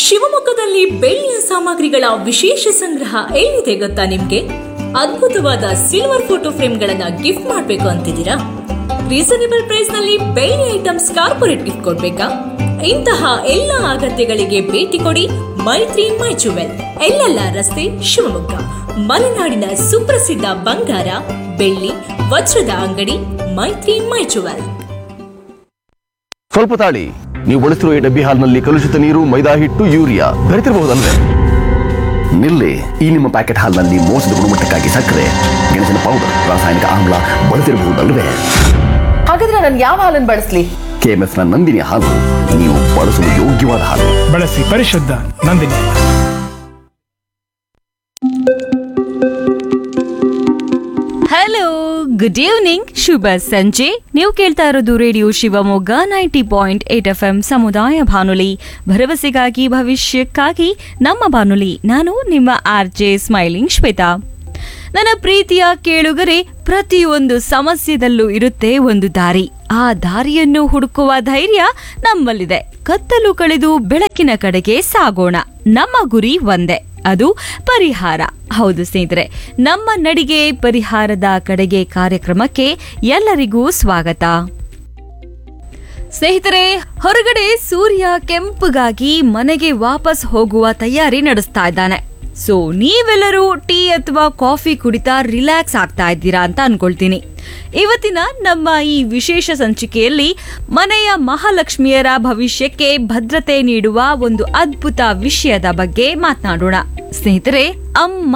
ಶಿವಮೊಗ್ಗದಲ್ಲಿ ಬೆಳ್ಳಿಯ ಸಾಮಗ್ರಿಗಳ ವಿಶೇಷ ಸಂಗ್ರಹ ಎಲ್ಲಿದೆ ಗೊತ್ತಾ ನಿಮ್ಗೆ ಅದ್ಭುತವಾದ ಸಿಲ್ವರ್ ಫೋಟೋ ಫ್ರೇಮ್ಗಳನ್ನ ಗಿಫ್ಟ್ ಮಾಡ್ಬೇಕು ಅಂತಿದ್ದೀರಾ ರೀಸನೇಬಲ್ ಪ್ರೈಸ್ ನಲ್ಲಿ ಬೆಳ್ಳಿ ಐಟಮ್ಸ್ ಕಾರ್ಪೊರೇಟ್ ಗಿಫ್ಟ್ ಕೊಡ್ಬೇಕಾ ಇಂತಹ ಎಲ್ಲ ಅಗತ್ಯಗಳಿಗೆ ಭೇಟಿ ಕೊಡಿ ಮೈತ್ರಿ ಮೈ ಜುವೆಲ್ ಎಲ್ಲೆಲ್ಲ ರಸ್ತೆ ಶಿವಮೊಗ್ಗ ಮಲೆನಾಡಿನ ಸುಪ್ರಸಿದ್ಧ ಬಂಗಾರ ಬೆಳ್ಳಿ ವಜ್ರದ ಅಂಗಡಿ ಮೈತ್ರಿ ಮೈ ಜುವೆಲ್ ಸ್ವಲ್ಪ ತಾಳಿ ನೀವು ಬಳಸಿರುವ ಈ ಡಬ್ಬಿ ಹಾಲ್ನಲ್ಲಿ ಕಲುಷಿತ ನೀರು ಮೈದಾ ಹಿಟ್ಟು ಯೂರಿಯಾ ಬೆರೆತಿರಬಹುದಲ್ವೇ ನಿಲ್ಲಿ ಈ ನಿಮ್ಮ ಪ್ಯಾಕೆಟ್ ಹಾಲ್ನಲ್ಲಿ ಮೋಸದ ಗುಣಮಟ್ಟಕ್ಕಾಗಿ ಸಕ್ಕರೆ ಗೆಣಸಿನ ಪೌಡರ್ ರಾಸಾಯನಿಕ ಆಮ್ಲ ಬಳಸಿರಬಹುದಲ್ವೇ ಹಾಗಾದ್ರೆ ನಾನು ಯಾವ ಹಾಲನ್ನು ಬಳಸಲಿ ಕೆಎಂಎಫ್ ನ ನಂದಿನಿ ಹಾಲು ನೀವು ಬಳಸಲು ಯೋಗ್ಯವಾದ ಹಾಲು ಬಳಸಿ ಪರಿಶುದ್ಧ ನಂದಿನಿ ಹಲೋ ಗುಡ್ ಈವ್ನಿಂಗ್ ಶುಭ ಸಂಜೆ ನೀವು ಕೇಳ್ತಾ ಇರೋದು radio Shivamogga ninety point eight F M ಸಮುದಾಯ ಬಾನುಲಿ ಭರವಸೆಗಾಗಿ ಭವಿಷ್ಯಕ್ಕಾಗಿ ನಮ್ಮ ಬಾನುಲಿ ನಾನು ನಿಮ್ಮ ಆರ್ ಜೆ ಸ್ಮೈಲಿಂಗ್ ಶ್ವೇತಾ ನನ್ನ ಪ್ರೀತಿಯ ಕೇಳುಗರೆ ಪ್ರತಿಯೊಂದು ಸಮಸ್ಯೆದಲ್ಲೂ ಇರುತ್ತೆ ಒಂದು ದಾರಿ ಆ ದಾರಿಯನ್ನು ಹುಡುಕುವ ಧೈರ್ಯ ನಮ್ಮಲ್ಲಿದೆ ಕತ್ತಲು ಕಳೆದು ಬೆಳಕಿನ ಕಡೆಗೆ ಸಾಗೋಣ ನಮ್ಮ ಗುರಿ ಒಂದೇ ಅದು ಪರಿಹಾರ ಹೌದು ಸ್ನೇಹಿತರೆ ನಮ್ಮ ನಡಿಗೆ ಪರಿಹಾರದ ಕಡೆಗೆ ಕಾರ್ಯಕ್ರಮಕ್ಕೆ ಎಲ್ಲರಿಗೂ ಸ್ವಾಗತ ಸ್ನೇಹಿತರೆ ಹೊರಗಡೆ ಸೂರ್ಯ ಕೆಂಪುಗಾಗಿ ಮನೆಗೆ ವಾಪಸ್ ಹೋಗುವ ತಯಾರಿ ನಡೆಸ್ತಾ ಇದ್ದಾನೆ ಸೊ ನೀವೆಲ್ಲರೂ ಟೀ ಅಥವಾ ಕಾಫಿ ಕುಡಿತಾ ರಿಲ್ಯಾಕ್ಸ್ ಆಗ್ತಾ ಇದ್ದೀರಾ ಅಂತ ಅನ್ಕೊಳ್ತೀನಿ ಇವತ್ತಿನ ನಮ್ಮ ಈ ವಿಶೇಷ ಸಂಚಿಕೆಯಲ್ಲಿ ಮನೆಯ ಮಹಾಲಕ್ಷ್ಮಿಯರ ಭವಿಷ್ಯಕ್ಕೆ ಭದ್ರತೆ ನೀಡುವ ಒಂದು ಅದ್ಭುತ ವಿಷಯದ ಬಗ್ಗೆ ಮಾತನಾಡೋಣ ಸ್ನೇಹಿತರೆ ಅಮ್ಮ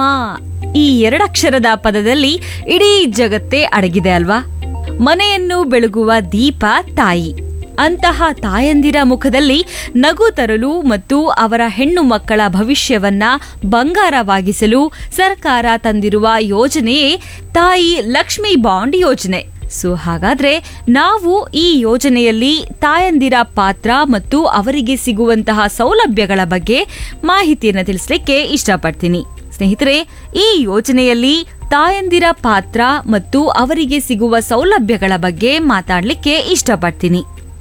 ಈ ಎರಡಕ್ಷರದ ಪದದಲ್ಲಿ ಇಡೀ ಜಗತ್ತೇ ಅಡಗಿದೆ ಅಲ್ವಾ ಮನೆಯನ್ನು ಬೆಳಗುವ ದೀಪ ತಾಯಿ ಅಂತಹ ತಾಯಂದಿರ ಮುಖದಲ್ಲಿ ನಗು ತರಲು ಮತ್ತು ಅವರ ಹೆಣ್ಣು ಮಕ್ಕಳ ಭವಿಷ್ಯವನ್ನ ಬಂಗಾರವಾಗಿಸಲು ಸರ್ಕಾರ ತಂದಿರುವ ಯೋಜನೆಯೇ ತಾಯಿ ಲಕ್ಷ್ಮಿ ಬಾಂಡ್ ಯೋಜನೆ ಸೊ ಹಾಗಾದ್ರೆ ನಾವು ಈ ಯೋಜನೆಯಲ್ಲಿ ತಾಯಂದಿರ ಪಾತ್ರ ಮತ್ತು ಅವರಿಗೆ ಸಿಗುವಂತಹ ಸೌಲಭ್ಯಗಳ ಬಗ್ಗೆ ಮಾಹಿತಿಯನ್ನು ತಿಳಿಸ್ಲಿಕ್ಕೆ ಇಷ್ಟಪಡ್ತೀನಿ ಸ್ನೇಹಿತರೆ ಈ ಯೋಜನೆಯಲ್ಲಿ ತಾಯಂದಿರ ಪಾತ್ರ ಮತ್ತು ಅವರಿಗೆ ಸಿಗುವ ಸೌಲಭ್ಯಗಳ ಬಗ್ಗೆ ಮಾತಾಡ್ಲಿಕ್ಕೆ ಇಷ್ಟಪಡ್ತೀನಿ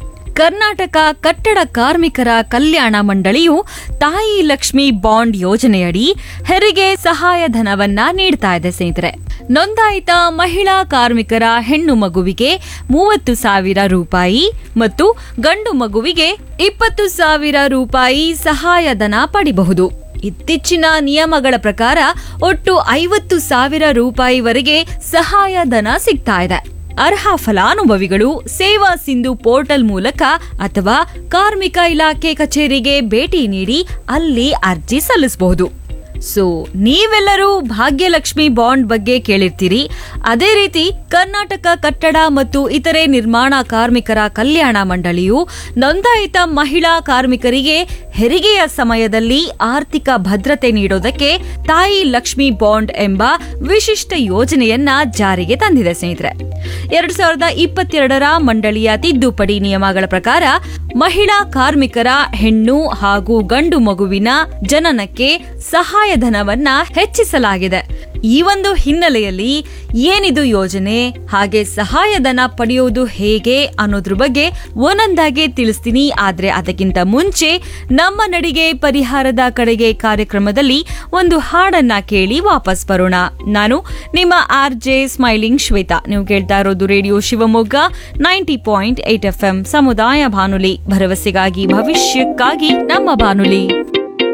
ಕರ್ನಾಟಕ ಕಟ್ಟಡ ಕಾರ್ಮಿಕರ ಕಲ್ಯಾಣ ಮಂಡಳಿಯು ತಾಯಿ ಲಕ್ಷ್ಮಿ ಬಾಂಡ್ ಯೋಜನೆಯಡಿ ಹೆರಿಗೆ ಸಹಾಯಧನವನ್ನ ನೀಡ್ತಾ ಇದೆ ಸ್ನೇಹಿತರೆ ನೋಂದಾಯಿತ ಮಹಿಳಾ ಕಾರ್ಮಿಕರ ಹೆಣ್ಣು ಮಗುವಿಗೆ ಮೂವತ್ತು ಸಾವಿರ ರೂಪಾಯಿ ಮತ್ತು ಗಂಡು ಮಗುವಿಗೆ ಇಪ್ಪತ್ತು ಸಾವಿರ ರೂಪಾಯಿ ಸಹಾಯಧನ ಪಡಿಬಹುದು ಇತ್ತೀಚಿನ ನಿಯಮಗಳ ಪ್ರಕಾರ ಒಟ್ಟು ಐವತ್ತು ಸಾವಿರ ರೂಪಾಯಿವರೆಗೆ ಸಹಾಯಧನ ಸಿಗ್ತಾ ಇದೆ ಅರ್ಹ ಫಲಾನುಭವಿಗಳು ಸೇವಾ ಸಿಂಧು ಪೋರ್ಟಲ್ ಮೂಲಕ ಅಥವಾ ಕಾರ್ಮಿಕ ಇಲಾಖೆ ಕಚೇರಿಗೆ ಭೇಟಿ ನೀಡಿ ಅಲ್ಲಿ ಅರ್ಜಿ ಸಲ್ಲಿಸಬಹುದು ಸೊ ನೀವೆಲ್ಲರೂ ಭಾಗ್ಯಲಕ್ಷ್ಮಿ ಬಾಂಡ್ ಬಗ್ಗೆ ಕೇಳಿರ್ತೀರಿ ಅದೇ ರೀತಿ ಕರ್ನಾಟಕ ಕಟ್ಟಡ ಮತ್ತು ಇತರೆ ನಿರ್ಮಾಣ ಕಾರ್ಮಿಕರ ಕಲ್ಯಾಣ ಮಂಡಳಿಯು ನೋಂದಾಯಿತ ಮಹಿಳಾ ಕಾರ್ಮಿಕರಿಗೆ ಹೆರಿಗೆಯ ಸಮಯದಲ್ಲಿ ಆರ್ಥಿಕ ಭದ್ರತೆ ನೀಡೋದಕ್ಕೆ ತಾಯಿ ಲಕ್ಷ್ಮಿ ಬಾಂಡ್ ಎಂಬ ವಿಶಿಷ್ಟ ಯೋಜನೆಯನ್ನ ಜಾರಿಗೆ ತಂದಿದೆ ಸ್ನೇಹಿತರೆ ಎರಡ್ ಸಾವಿರದ ಇಪ್ಪತ್ತೆರಡರ ಮಂಡಳಿಯ ತಿದ್ದುಪಡಿ ನಿಯಮಗಳ ಪ್ರಕಾರ ಮಹಿಳಾ ಕಾರ್ಮಿಕರ ಹೆಣ್ಣು ಹಾಗೂ ಗಂಡು ಮಗುವಿನ ಜನನಕ್ಕೆ ಸಹಾಯಧನವನ್ನ ಹೆಚ್ಚಿಸಲಾಗಿದೆ ಈ ಒಂದು ಹಿನ್ನೆಲೆಯಲ್ಲಿ ಏನಿದು ಯೋಜನೆ ಹಾಗೆ ಸಹಾಯಧನ ಪಡೆಯುವುದು ಹೇಗೆ ಅನ್ನೋದ್ರ ಬಗ್ಗೆ ಒಂದೊಂದಾಗಿ ತಿಳಿಸ್ತೀನಿ ಆದ್ರೆ ಅದಕ್ಕಿಂತ ಮುಂಚೆ ನಮ್ಮ ನಡಿಗೆ ಪರಿಹಾರದ ಕಡೆಗೆ ಕಾರ್ಯಕ್ರಮದಲ್ಲಿ ಒಂದು ಹಾಡನ್ನ ಕೇಳಿ ವಾಪಸ್ ಬರೋಣ ನಾನು ನಿಮ್ಮ ಆರ್ ಜೆ ಸ್ಮೈಲಿಂಗ್ ಶ್ವೇತಾ ನೀವು ಕೇಳ್ತಾ ಇರೋದು radio Shivamogga ninety point eight F M ಸಮುದಾಯ ಬಾನುಲಿ ಭರವಸೆಗಾಗಿ ಭವಿಷ್ಯಕ್ಕಾಗಿ ನಮ್ಮ ಬಾನುಲಿ